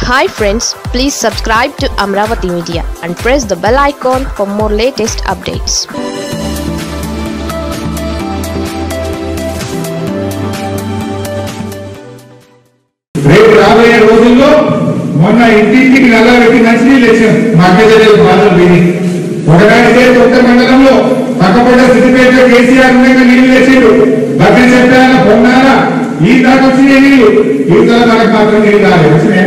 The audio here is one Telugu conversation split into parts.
Hi friends please subscribe to Amaravati media and press the bell icon for more latest updates రేపు రాబోయే రోజుల్లో మొన్న ఇంటింటికి నల్లబెట్టి మంచినీళ్ళు ఇచ్చాం మగ్గజల్లు బాధలు విని ఒకనాటికే కొత్త మండలంలో పక్కపడ్డ సిద్దిపేట కేసీఆర్ ఉండగా నీళ్లు తెచ్చిండు బద్రి చెప్పాన పొన్నాల ఈ దాకా వచ్చినాయి నీళ్లు ఈ తల మనకు మాత్రం నీళ్ళు రాలేదు వచ్చినాయి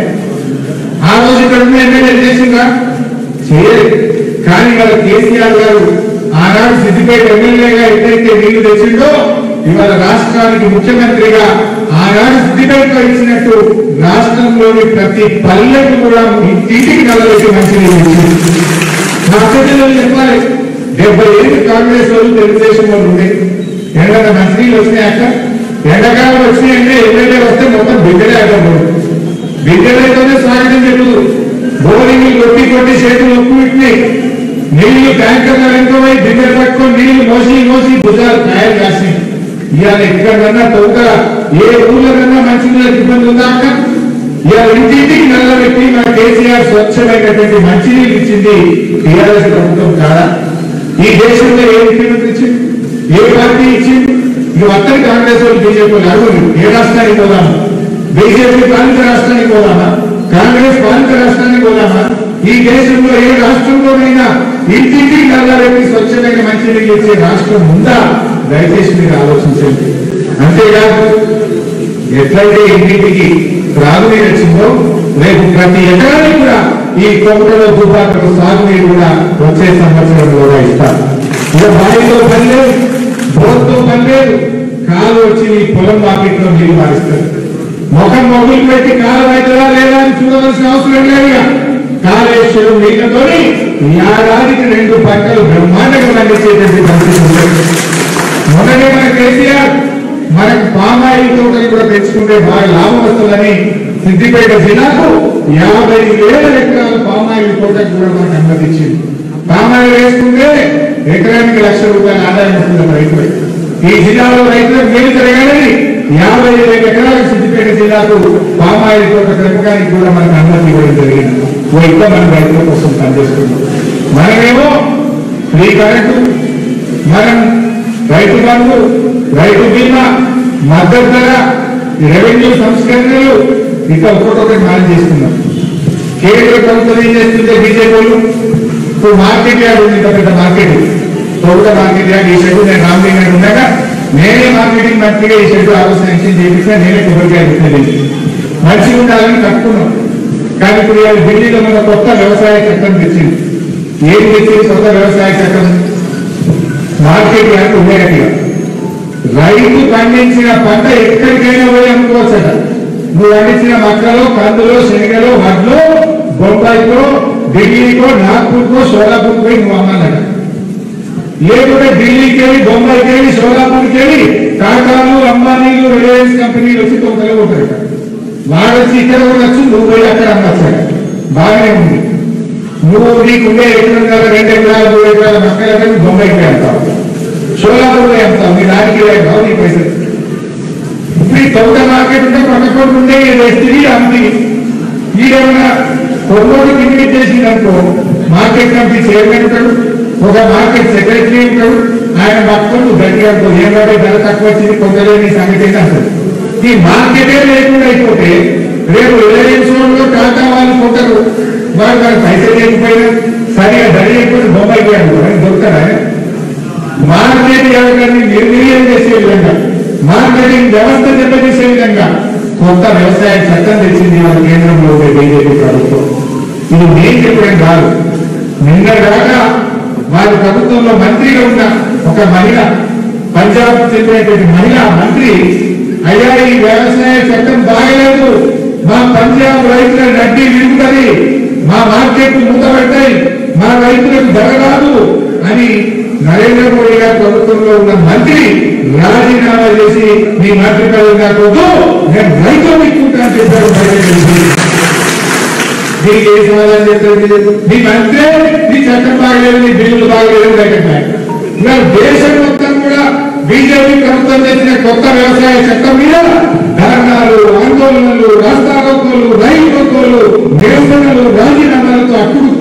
ఆ రోజు ఇక్కడ ఉన్న ఎమ్మెల్యే చేసిందా చేయలేదు కానీ ఇవాళ కేసీఆర్ గారు ఆనాడు సిద్దిపేట ఎమ్మెల్యేగా ఎట్లయితే నీళ్లు తెచ్చిండో ఇవాళ రాష్ట్రానికి ముఖ్యమంత్రిగా ఆనాడు సిద్దిపేటలో ఇచ్చినట్టు రాష్ట్రంలోని ప్రతి పల్లెకు కూడా ఇంటికి కలవేసి మంచి నీళ్ళు ఇచ్చింది మా అక్కచెల్లెలు చెప్పాలి డెబ్బై ఏళ్ళు కాంగ్రెస్ వాళ్ళు తెలుగుదేశం వాళ్ళు ఉండే ఎండగా మంచినీళ్ళు వచ్చినాయి అక్క ఎండాకాలం వచ్చినాయంటే ఎమ్మెల్యే వస్తే మొత్తం బిడ్డలే అక్కడ విద్యాలయంతోనే స్వాగతం చెప్పుడు బోరింగ్ కొట్టి కొట్టి చేతులు ఉప్పు పెట్టినాయి నీళ్లు ట్యాంకర్ల వెనుకమై బిడ్డలు పట్టుకొని నీళ్లు మోసి మోసి భుజాలు కాయలు కాసినాయి ఇవాళ ఎక్కడన్నా తొక్క ఏ ఊళ్ళకన్నా మంచి నీళ్ళకి ఇబ్బంది ఉందా అక్క ఇవాళ ఇంటింటికి నల్లబెట్టి మన కేసీఆర్ స్వచ్ఛమైనటువంటి మంచినీళ్ళు ఇచ్చింది టీఆర్ఎస్ ప్రభుత్వం కాదా ఈ దేశంలో ఏ ముఖ్యమంత్రి ఇచ్చింది ఏ పార్టీ ఇచ్చింది నువ్వు అత్తడి కాంగ్రెస్ వాళ్ళు బీజేపీ వాళ్ళు అడుగు ఏ రాష్ట్రానికి పోదాము బీజేపీ పాలిత రాష్ట్రానికి పోదామా కాంగ్రెస్ పాలిత రాష్ట్రానికి పోదామా ఈ దేశంలో ఏ రాష్ట్రంలోనైనా ఇంటికి నల్లరెడ్డి స్వచ్ఛమైన మంచినీళ్ళు ఇచ్చే రాష్ట్రం ఉందా దయచేసి మీరు ఆలోచించండి అంతేకాదు ఎట్లయితే ఇంటికి త్రాగునీరు వచ్చిందో రేపు ప్రతి ఎకరానికి కూడా ఈ కొమ్మలో తుపాకులకు సాగునీరు కూడా వచ్చే సంవత్సరం కూడా ఇస్తారు ఇక బావితో పని లేదు బోర్తో పని లేదు కాలు వచ్చి ఈ పొలం మార్కెట్లో నీరు మారిస్తారు ముఖం మొగులు పెట్టి కాలం అవుతుందా లేదా అని చూడవలసిన అవసరం లేదుగా కాళేశ్వరం నీళ్ళతోని ఏడాదికి రెండు పక్కలు బ్రహ్మాండంగా పండించేటువంటి పరిస్థితి ఉంది మొన్ననే మన కేసీఆర్ మనకు పామాయిల్ తోటలు కూడా పెంచుకుంటే బాగా లాభం వస్తుందని సిద్దిపేట జిల్లాకు యాభై వేల ఎకరాల పామాయిల్ తోటకు కూడా మనకు అనుమతించింది పామాయిల్ వేసుకుంటే ఎకరానికి లక్ష రూపాయల ఆదాయం వస్తుంది రైతులు ఈ జిల్లాలో రైతులకు మేలు జరగాలని యాభై వేల ఎకరాలకు సిద్దిపేట జిల్లాకు పామాయిల్ తోట పెంపకానికి కూడా మనకు అనుమతి ఇవ్వడం జరిగింది ఓ ఇంకా మన రైతుల కోసం పనిచేస్తున్నాం మనమేమో ఫ్రీ కరెంటు మనం రైతు బంధు రైతు బీమా మద్దతు ధర రెవెన్యూ సంస్కరణలు ఇంకా ఒక్కొక్కటి మనం చేస్తున్నాం కేంద్ర ప్రభుత్వం ఏం చేస్తుంటే బీజేపీ వాళ్ళు ఇప్పుడు మార్కెట్ యార్డ్ ఉంది ఇంత పెద్ద మార్కెట్ తొలుత మార్కెట్ యార్డ్ ఈ షెడ్ నేను రామలింగ్ గారు ఉండగా నేనే మార్కెటింగ్ మంత్రిగా ఈ షెడ్ ఆలోచన శాంక్షన్ చేయించిన నేనే కొబ్బరికాయ పెట్టలేదు మంచిగా ఉండాలని కట్టుకున్నాం కానీ ఇప్పుడు ఇవాళ ఢిల్లీలో మన కొత్త వ్యవసాయ చట్టం తెచ్చింది ఏం తెచ్చింది కొత్త వ్యవసాయ చట్టం మార్కెట్ యార్డ్ ఉండేటట్టుగా రైతు పండించిన పంట ఎక్కడికైనా పోయి అమ్ముకోవచ్చట నువ్వు పండించిన మక్కలో కందులో శనగలో వడ్లో బొంబాయికో ఢిల్లీకో నాగ్పూర్కో సోలాపూర్ పోయి నువ్వు అమ్మాలట లేకుంటే ఢిల్లీకి వెళ్ళి బొంబాయికి వెళ్ళి సోలాపూర్కి వెళ్ళి టాటాలు అంబానీలు రిలయన్స్ కంపెనీలు వచ్చి తొందరగా ఉంటారట వాడు వచ్చి ఇక్కడ ఉండొచ్చు నువ్వు పోయి అక్కడ అమ్మచ్చాడు బాగానే ఉంది నువ్వు నీకుండే ఎకరం రెండు ఎకరాలు మూడు ఎకరాల మక్కలు బొంబాయికి వెళ్తావు సోలాపూర్ వెళ్తావు మీ దానికి వెళ్తావు నీ పైసలు ఇప్పుడు ఈ తొంత మార్కెట్ ఉంటే పక్కకోటి ఉండే తిరిగి అమ్మి ఈడేమన్నా కొనుగోలు కింద చేసింది అనుకో మార్కెట్ కమిటీ చైర్మన్ ఉంటాడు ఒక మార్కెట్ సెక్రటరీ ఉంటాడు ఆయన పట్టుకొని గట్టిగా అనుకో ఏం కాబట్టి ధర తక్కువ వచ్చింది కొందరేని సంగతి ఏంటి అసలు ఈ మార్కెటే లేకుండా అయిపోతే రేపు రిలయన్స్ వాళ్ళు టాటా వాళ్ళు కొంటారు వాళ్ళు వాళ్ళ పైసలు లేకపోయినా సరిగా ధర లేకపోతే బొంబాయికి అనుకోవాలి దొరుకుతారా మార్కెట్ ఎవరికని నిర్వీర్యం చేసే విధంగా మార్కెటింగ్ వ్యవస్థ దెబ్బతీసే విధంగా కొత్త వ్యవసాయ చట్టం తెచ్చింది మన కేంద్రంలో ఉండే బీజేపీ ప్రభుత్వం ఇది నేను చెప్పడం కాదు నిన్న దాకా వారి ప్రభుత్వంలో మంత్రిగా ఉన్న ఒక మహిళ పంజాబ్ చెందినటువంటి మహిళా మంత్రి అయ్యా ఈ వ్యవసాయ చట్టం బాగలేదు మా పంజాబ్ రైతుల నడ్డి విరుగుతుంది మా మార్కెట్ మూతపడతాయి మా రైతులకు ధర రాదు అని నరేంద్ర మోడీ గారి ప్రభుత్వంలో ఉన్న మంత్రి రాజీనామా చేసి మీ మంత్రి పదవి కాకూడదు నేను రైతు మీకుంటా అని చెప్పారు దీనికి ఏ సమాధానం చెప్తారు మీరు? మీ మంత్రే నీ చట్టం బాగలేదు నీ బిల్లులు బాగలేదు లేకపోతే ఇవాళ దేశం మొత్తం కూడా బీజేపీ ప్రభుత్వం తెచ్చిన కొత్త వ్యవసాయ చట్టం మీద ధర్నాలు ఆందోళనలు రాస్తారోకోలు రైలు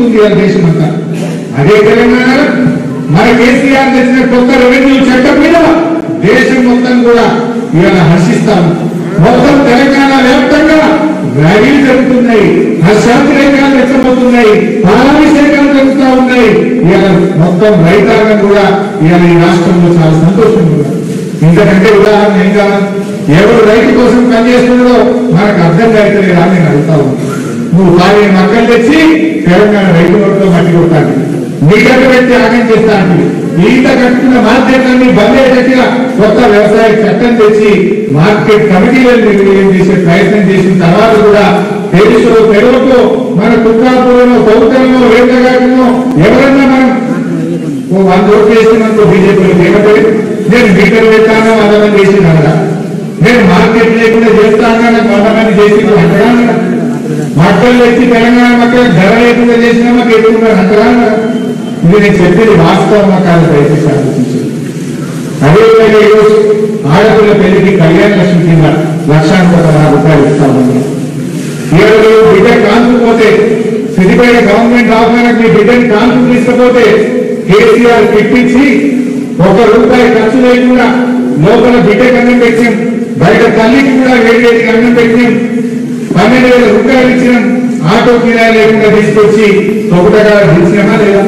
ఉడుకుతుంది ఇవాళ దేశం అంతా అదే తెలంగాణ మన కేసీఆర్ తెచ్చిన కొత్త రెవెన్యూ చట్టం మీద దేశం మొత్తం కూడా ఇవాళ హర్షిస్తాం మొత్తం తెలంగాణ వ్యాప్తంగా ర్యాలీలు జరుగుతున్నాయి హర్షాతిరేకాలు వ్యక్తమవుతున్నాయి పాలాభిషేకాలు జరుగుతూ ఉన్నాయి ఇవాళ మొత్తం రైతాంగం కూడా ఇవాళ ఈ రాష్ట్రంలో చాలా సంతోషంగా ఉన్నారు ఇంతకంటే ఉదాహరణ ఏం కావాలి ఎవరు రైతు కోసం పనిచేస్తున్నాడో మనకు అర్థం కాయట్లేదు అని నేను అడుగుతా ఉన్నాను నువ్వు వారి మక్కలు తెచ్చి తెలంగాణ రైతు వర్గంలో మట్టి కొట్టాలి నీకట్టు పెట్టి ఆగం చేస్తాను ఈత కట్టుకున్న మార్కెట్లన్నీ బంద్ అయ్యేటట్టుగా కొత్త వ్యవసాయ చట్టం తెచ్చి మార్కెట్ కమిటీలను నిర్వహణ చేసే ప్రయత్నం చేసిన తర్వాత కూడా తెలుసు తెలుగుతో మన కుక్కాపురంలో కౌతలంలో వేదగాటంలో ఎవరన్నా మనం ఓ వంద ఓట్లు వేసినందుకు బీజేపీలో లేకపోతే నేను మీటర్ పెట్టాను వంద మంది చేసిన కదా నేను మార్కెట్ లేకుండా చేస్తాను నాకు వంద మంది చేసి అంతగా మక్కలు తెచ్చి తెలంగాణ మక్కలు ధర లేకుండా చేసినా మాకు ఎదుగుతున్నారు అంతగా ఇది నేను చెప్పేది వాస్తవం కాదు దయచేసి ఆలోచించండి అదేవిధంగా ఈరోజు ఆడపిల్ల పెళ్లికి కళ్యాణ లక్ష్మి కింద లక్షాంతర రూపాయలు ఇస్తా ఉన్నాం ఈరోజు బిడ్డ కాల్చుకుపోతే సిద్దిపేట గవర్నమెంట్ ఆహ్వానం మీ బిడ్డని కాల్చు తీసుకపోతే కేసీఆర్ పెట్టించి ఒక రూపాయి ఖర్చు లేకుండా లోపల బిడ్డకి అన్నం పెట్టాం బయట తల్లికి కూడా వేడి వేడికి అన్నం పెట్టాం పన్నెండు వేల రూపాయలు ఇచ్చినాం ఆటో కిరాయి లేకుండా తీసుకొచ్చి ఒకటగా ఇచ్చినామా లేదా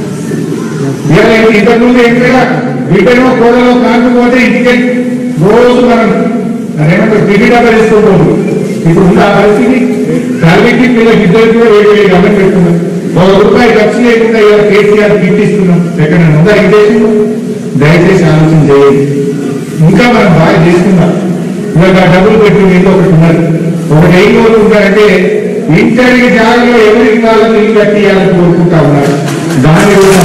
ఇవాళ ఇంతకుముందు ఎక్కడ బిడ్డనో కోడలో కాకపోతే ఇంటికి రోజు మనం అదేమంటారు టికెట్ తీసుకుంటాం ఇప్పుడు ఉంది ఆ పరిస్థితి తల్లికి పిల్లలకి ఇద్దరికి కూడా వేడి వేడి అన్నం పెట్టుకున్నాం ఒక రూపాయి ఖర్చు లేకుండా ఇవాళ కేసీఆర్ గిఫ్ట్ ఇస్తున్నాం ఎక్కడైనా ఉందా ఈ దేశంలో దయచేసి ఆలోచన చేయండి ఇంకా మనం బాగా చేసుకుందాం ఇవాళ ఆ డబ్బులు పెట్టి మీకు ఒకటి ఉన్నది ఒకటి ఏం కోరుకుంటారంటే ఇంటరికి జాగలో ఎవరికి కావాలని ఇల్లు కట్టియాలని కోరుకుంటా ఉన్నారు దాని కూడా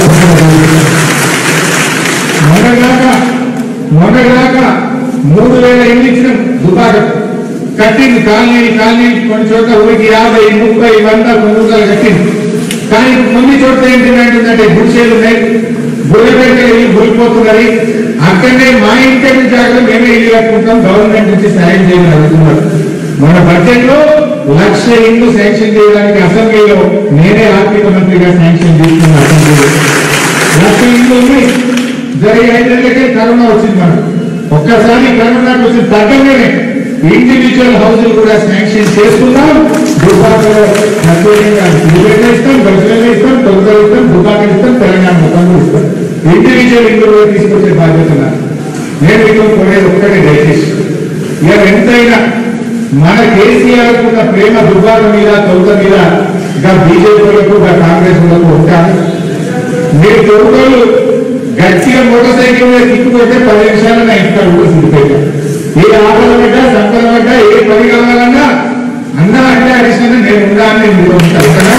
మొన్నగాక మొన్నగాక మూడు వేల ఇల్లు ఇచ్చిన దుకాణం కట్టింది కాలనీ కాలనీ కొన్ని చోట్ల ఊరికి యాభై ముప్పై వంద కొన్ని వందలు కట్టింది కానీ కొన్ని చోట్ల ఏంటి ఏంటంటే గుడిసేలు ఉన్నాయి బుర్రపెట్ట ఇల్లు బురిపోతున్నది అక్కడనే మా ఇంటి జాగ్రత్త మేమే ఇల్లు కట్టుకుంటాం గవర్నమెంట్ నుంచి సాయం చేయమని అడుగుతున్నారు మన బడ్జెట్ లో లక్ష ఇల్లు శాంక్షన్ చేయడానికి అసెంబ్లీలో నేనే ఆర్థిక మంత్రిగా శాంక్షన్ చేస్తున్న అసెంబ్లీలో లక్ష ఇల్లు ఉన్నాయి జరిగే ఐదేళ్లకే కరోనా వచ్చింది మనకు ఒక్కసారి కరోనాకు వచ్చిన తగ్గగానే ఇండివిజువల్ హౌసులు కూడా శాంక్షన్ చేస్తున్నాం దుబాకలో ప్రత్యేకంగా ఇల్లు ఇస్తాం గడుపులు ఇస్తాం తొలగలు ఇస్తాం దుబాకలు ఇస్తాం తెలంగాణ మొత్తం కూడా ఇస్తాం ఇండివిజువల్ ఇల్లు కూడా తీసుకొచ్చే బాధ్యత నాది. నేను మీకు కోరేది ఒక్కటే దయచేసి ఇక ఎంతైనా మన కేసీఆర్ ఉన్న ప్రేమ దుబాక మీద తొలగ మీద ఇంకా బీజేపీలకు ఇంకా కాంగ్రెస్ లకు ఉంటారు మీరు తొలగలు గట్టిగా మోటార్ సైకిల్ మీద తిప్పుకుంటే పది నిమిషాలు నా ఇంటికాడ కూడా సిద్ధిపోయినా ఏ ఆపద పడ్డా సంపద పడ్డా ఏ పని కావాలన్నా అన్నా అంటే అడిషన్ నేను ఉందా అని నేను మీతో ఉంటాను కదా?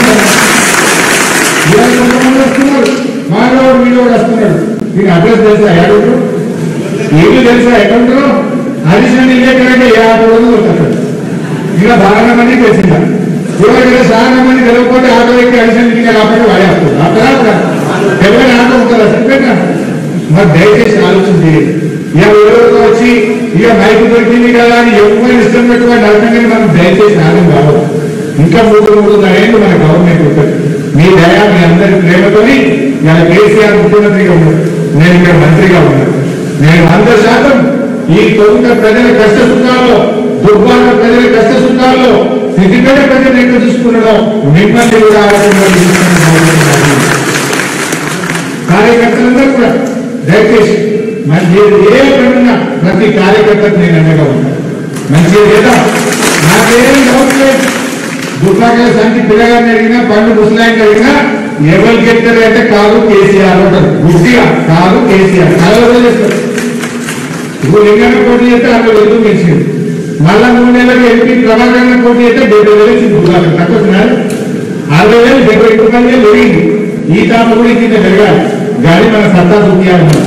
ఇవాళ కొంతమంది వస్తున్నారు మానవుడు వీడోడు వస్తున్నాడు దీని అడ్రస్ తెలుసా ఎవరు ఏమి తెలుసా ఎక్కడుంటారో హరిశన్ ఇల్లేకరంటే ఏ ఆటో దొరుకుతాడు ఇలా బాగా మంది తెలిసిందా ఇవాళ చాలా మంది తెలియకపోతే ఆటో ఎక్కి హరిశన్ ఇంటికి కాబట్టి వాడేస్తారు అక్కడ ఎవరైనా ఆటో ఉంటుందా చెప్పేట మరి దయచేసి ఆలోచన చేయండి ఇక ఎవరితో వచ్చి ఇక మైకు దొరికింది కదా అని ఎవరు ఇష్టం పెట్టుకొని అర్థంగా మనం దయచేసి ఆగం కావాలి ఇంకా మూడు మూడున్నరేళ్ళు మన గవర్నమెంట్ ఉంటుంది మీ దయ మీ అందరి ప్రేమతోని ఇలా కేసీఆర్ ముఖ్యమంత్రిగా ఉన్నాడు నేను ఇక్కడ మంత్రిగా ఉన్నాను నేను వంద శాతం ఈ తొలుత ప్రజల కష్ట సుఖాల్లో దుర్భాగ ప్రజల కష్ట సుఖాల్లో సిద్ధిపేట ప్రజలు ఎక్కడ చూసుకున్నాడో మిమ్మల్ని కూడా ఆలోచన తీసుకుని బాగుంటుంది. కార్యకర్తలందరూ కూడా దయచేసి మంచి ఏ పనున్నా ప్రతి కార్యకర్తకు నేను అండగా ఉంటాను మంచి లేదా నాకేం డౌట్ లేదు దుర్భాగ్య సంఖ్య పిల్లగారిని అడిగినా పండు ముసలాయిని అడిగినా ఎవరు చెప్తారు అంటే కాదు కేసీఆర్ అంటారు గుడ్డిగా కాదు కేసీఆర్ కలవలో చేస్తారు ఇప్పుడు లింగన్న పోటీ చేస్తే అరవై వేలు గెలిచింది మళ్ళా మూడు నెలలకు ఎంపీ ప్రభాకరణ పోటీ చేస్తే డెబ్బై వేలు వచ్చింది దుర్భాగ్యం తక్కువ వచ్చినారు అరవై వేలు డెబ్బై రూపాయలు వేలు పెరిగింది ఈ తాప కూడా కింద పెరగాలి గాలి మన సత్తా చూపించాలి మనం.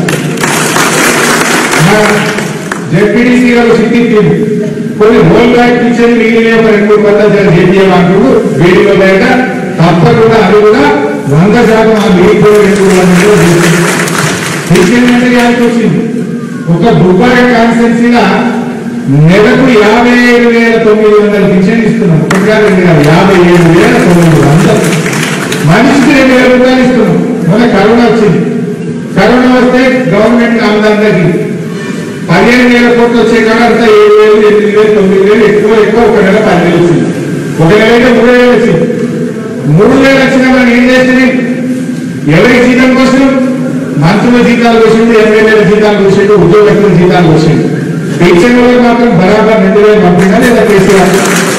జెడ్పీడీసీ గారు సిద్ధించింది కొన్ని రోల్ బ్యాక్ ఇచ్చేది మిగిలిన ఒక రెండు మూడు పద్ధతులు చేయాలి అంటూ వీడిలో లేక తప్పకుండా అది కూడా వంద శాతం ఆ మిగిలిపోయి రెండు మూడు వందలు తీసేయాల్సి వచ్చింది ఒక దుబ్బాక కాన్స్టెన్సీగా నెలకు యాభై ఏడు వేల తొమ్మిది వందల పింఛన్ ఇస్తున్నాం ఒకటిగా రెండు కాదు యాభై ఏడు వేల తొమ్మిది వందలు మన మనిషికి రెండు వేల రూపాయలు ఇస్తున్నాం మొన్న కరోనా వచ్చింది కరోనా వస్తే గవర్నమెంట్ ఆమదాని తగ్గింది పదిహేను వేల కోట్లు వచ్చే కాడ అంతా ఏడు వేలు ఎనిమిది వేలు తొమ్మిది వేలు ఎక్కువ ఎక్కువ ఒక నెల పదివేలు వచ్చింది ఒక నెల అయితే మూడు వేలు వచ్చింది మూడు వేలు వచ్చినా మనం ఏం చేస్తుంది ఎవరి జీతం కోసం మంత్రుల జీతాలు కోసిండు ఎమ్మెల్యేల జీతాలు కోసిండు ఉద్యోగస్తుల జీతాలు కోసిండు పెన్షన్ వాళ్ళకి మాత్రం బరాబర్ రెండు వేలు పంపిందా లేదా కేసీఆర్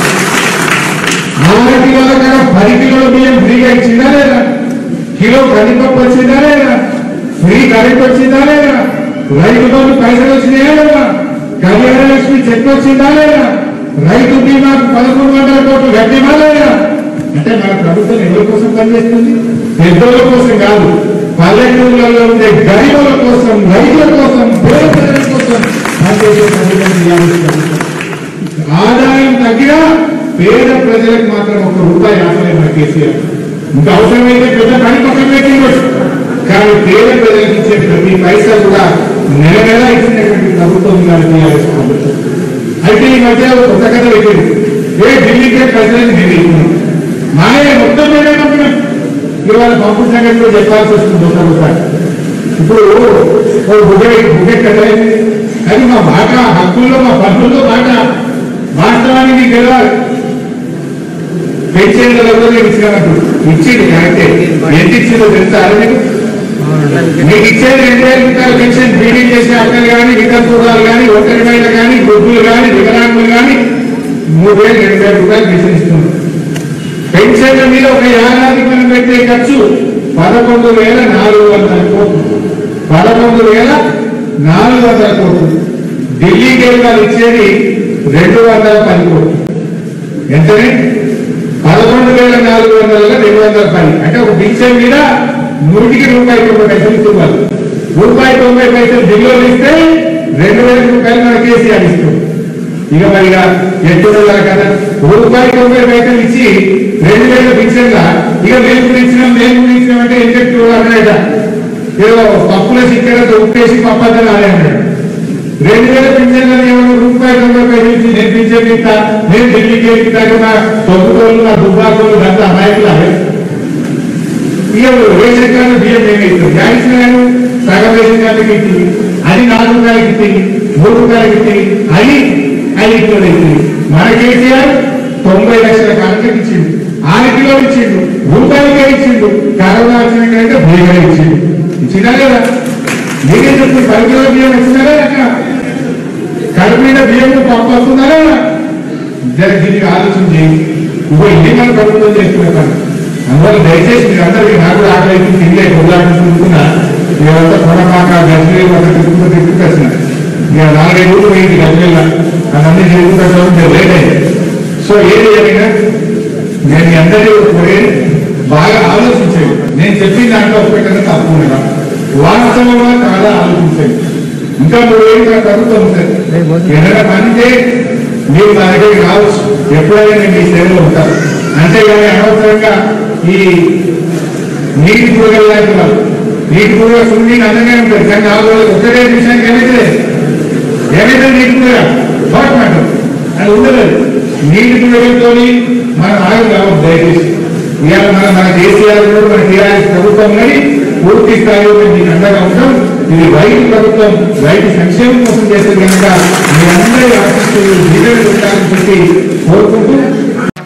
నాలుగు కిలోల కన్నా పది కిలోల బియ్యం ఫ్రీగా ఇచ్చిందా లేదా కిలో కందిపప్పు వచ్చిందా లేదా ఫ్రీ కరెంట్ వచ్చిందా లేదా రైతు బంధు పైసలు వచ్చినాయా లేదా కళ్యాణ లక్ష్మి చెక్ వచ్చిందా లేదా రైతు బీమాకు పదకొండు వందల కోట్లు గట్టిమా లేదా అంటే మన ప్రభుత్వం ఎవరి కోసం పనిచేస్తుంది పెద్దోళ్ళ కోసం కాదు పల్లెటూళ్ళలో ఉండే గరీబుల కోసం రైతుల కోసం పేద ప్రజల కోసం పనిచేసే ప్రభుత్వం ఇలాంటి ప్రభుత్వం. ఆదాయం తగ్గినా పేద ప్రజలకు మాత్రం ఒక రూపాయి ఆదాయం మన కేసీఆర్ ఇంకా అవసరమైతే పెద్ద పని పక్కన పెట్టిండొచ్చు కానీ పేద ప్రజలకు ఇచ్చే ప్రతి పైసా కూడా నెల నెల ఇచ్చినటువంటి ప్రభుత్వం ఇవాళ టీఆర్ఎస్ ప్రభుత్వం అయితే ఈ మధ్య ఒక కొత్త కథ పెట్టింది ఏ ఢిల్లీకే ప్రజలకు నేను ఇస్తున్నాను మానే మొత్తం మేమే పంపినాం ఇవాళ పంపు సంగతి కూడా చెప్పాల్సి వస్తుంది ఒకసారి ఇప్పుడు ఓ బుగ్గ బుగ్గ కథ అయింది అది మా మాట హక్కుల్లో మా పన్నుల్లో మాట వాస్తవానికి మీకు తెలియాలి పెన్షన్ ఎవరో ఇచ్చినట్టు ఇచ్చింది కరెక్టే ఎంత ఇచ్చిందో తెలుసా అది మీకు మీకు ఇచ్చేది రెండు వేల రూపాయల పెన్షన్ బీడీ చేసే అక్కలు కానీ వికల్పూరాలు కానీ ఒంటరి మహిళలు కానీ వృద్ధులు కానీ వికలాంగులు కానీ మూడు వేలు రెండు వేల రూపాయలు పెన్షన్ ఇస్తున్నారు పెన్షన్ల మీద ఒక ఏడాది మనం పెట్టే ఖర్చు పదకొండు వేల నాలుగు వందల కోట్లు పదకొండు వేల నాలుగు వందల కోట్లు ఢిల్లీకి వెళ్ళి వాళ్ళు ఇచ్చేది రెండు వందల పది కోట్లు ఎంతనే పదకొండు వేల నాలుగు వందల రెండు వందల పది అంటే ఒక పింఛన్ మీద నూటికి రూపాయి తొంభై పైసలు ఇస్తున్నారు రూపాయి తొంభై పైసలు ఢిల్లీలో ఇస్తే రెండు వేల రూపాయలు మన కేసీఆర్ ఇస్తుంది ఇక మరి ఇక ఎట్టున్నారు కదా రూపాయి తొంభై పైసలు ఇచ్చి రెండు వేల పింఛన్ల ఇక మేము కూడా ఇచ్చినాం మేము కూడా ఇచ్చినాం అంటే ఏం చెప్తూ అన్నాడ ఏదో పప్పుల చిక్కడతో ఉప్పేసి పప్పదని అదే అన్నాడు రెండు వేల పింఛన్లను ఏమన్నా రూపాయి తొంభై పైసలు ఇచ్చి నేను పింఛన్ ఇస్తా నేను ఢిల్లీకి వెళ్తాక నా తొమ్మిదోళ్ళు నా దుబ్బాకోళ్ళు అంతా అమాయకులు అదే ఇక రేషన్ కార్డు బియ్యం ఏమి ఇస్తుంది గ్యాస్ నేను సగం రేషన్ కార్డుకి ఇచ్చింది అది నాలుగు రూపాయలకి ఇచ్చింది మూడు రూపాయలకి ఇచ్చింది అది ఐదు కిలోలు ఇచ్చింది మన కేసీఆర్ తొంభై లక్షల కాళ్ళకి ఇచ్చిండు ఆరు కిలోలు ఇచ్చిండు రూపాయలకే ఇచ్చిండు కరోనా వచ్చిన కంటే భూమిగా ఇచ్చిండు ఇచ్చినా లేదా మీరే చెప్పి పది కిలోల బియ్యం ఇచ్చినారా అక్క కడుపు మీద బియ్యం పప్పు వస్తున్నారా జర దీనికి ఆలోచన చేయండి ఇప్పుడు ఇది మన ప్రభుత్వం చేస్తున్న పని అందువల్ల దయచేసి మీరు అందరూ నాకు కూడా ఆకలి అయితే తిరిగి కొట్లాడుకుంటున్నా మీరంతా కొనపాక గజ్వేల్ ఒక తిరుగుతూ తిరుగుతూ వచ్చిన ఇక నాలుగైదు రోజులు పోయింది గజ్వేల్ అన్నీ తిరుగుతూ వచ్చాము లేట్ అయింది సో ఏది జరిగినా నేను మీ అందరూ కోరే బాగా ఆలోచించేది నేను చెప్పిన దాంట్లో ఒకటన్నా తప్పు ఉండదా వాస్తవంగా చాలా ఆలోచించేది ఇంకా మూడేళ్ళు నా ప్రభుత్వం ఉంటుంది ఏదైనా పనితే మీరు నా దగ్గరికి రావచ్చు ఎప్పుడైనా నేను మీ సేవలో ఉంటాను అంతేగాని అనవసరంగా ఈ నీటి కూరగాయలు లాంటి వాళ్ళు నీటి కూరగా సున్ని అందంగా ఉంటుంది కానీ నాలుగు రోజులు ఒకటే విషయానికి ఏమైతే ఏమైతే నీటి కూర షార్ట్ మాట అది ఉండలేదు నీటి కూరగాయలతో మనం ఆగి రావద్దు దయచేసి ఇవాళ మన మన కేసీఆర్ కూడా మన టీఆర్ఎస్ ప్రభుత్వం కానీ పూర్తి స్థాయిలో మీకు అండగా ఉంటాం ఇది రైతు ప్రభుత్వం రైతు సంక్షేమం కోసం చేసే కనుక మీ అందరి ఆశిస్తులు నిజంగా ఉంటారని చెప్పి కోరుకుంటూ